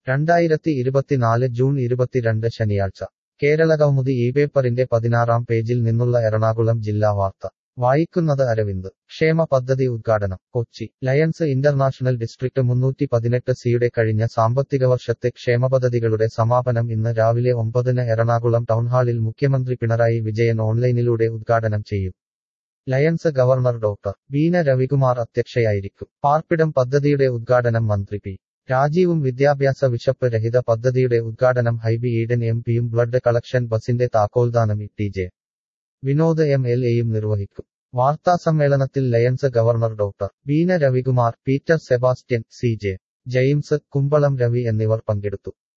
രണ്ടായിരത്തി ഇരുപത്തിനാല് ജൂൺ ഇരുപത്തിരണ്ട് ശനിയാഴ്ച കേരള കൗമുദി ഈ പേപ്പറിന്റെ പതിനാറാം പേജിൽ നിന്നുള്ള എറണാകുളം ജില്ലാ വാർത്ത വായിക്കുന്നത് അരവിന്ദ് ക്ഷേമ പദ്ധതി ഉദ്ഘാടനം കൊച്ചി ലയൺസ് ഇന്റർനാഷണൽ ഡിസ്ട്രിക്ട് മുന്നൂറ്റി പതിനെട്ട് സിയുടെ കഴിഞ്ഞ സാമ്പത്തിക വർഷത്തെ ക്ഷേമപദ്ധതികളുടെ സമാപനം ഇന്ന് രാവിലെ ഒമ്പതിന് എറണാകുളം ടൗൺഹാളിൽ മുഖ്യമന്ത്രി പിണറായി വിജയൻ ഓൺലൈനിലൂടെ ഉദ്ഘാടനം ചെയ്യും Lions governor doctor Beena Ravikumar അധ്യക്ഷയായിരിക്കും പാർപ്പിടം പദ്ധതിയുടെ ഉദ്ഘാടനം മന്ത്രി പി രാജീവും വിദ്യാഭ്യാസ വിശപ്പ് രഹിത പദ്ധതിയുടെ ഉദ്ഘാടനം ഹൈബി ഈഡൻ എം പിയും ബ്ലഡ് കളക്ഷൻ ബസിന്റെ താക്കോൽദാനം E T J Vinod M L എയും നിർവഹിക്കും വാർത്താസമ്മേളനത്തിൽ Lions governor doctor Beena Ravikumar Peter Sebastian C J James Kumbalam Ravi എന്നിവർ പങ്കെടുത്തു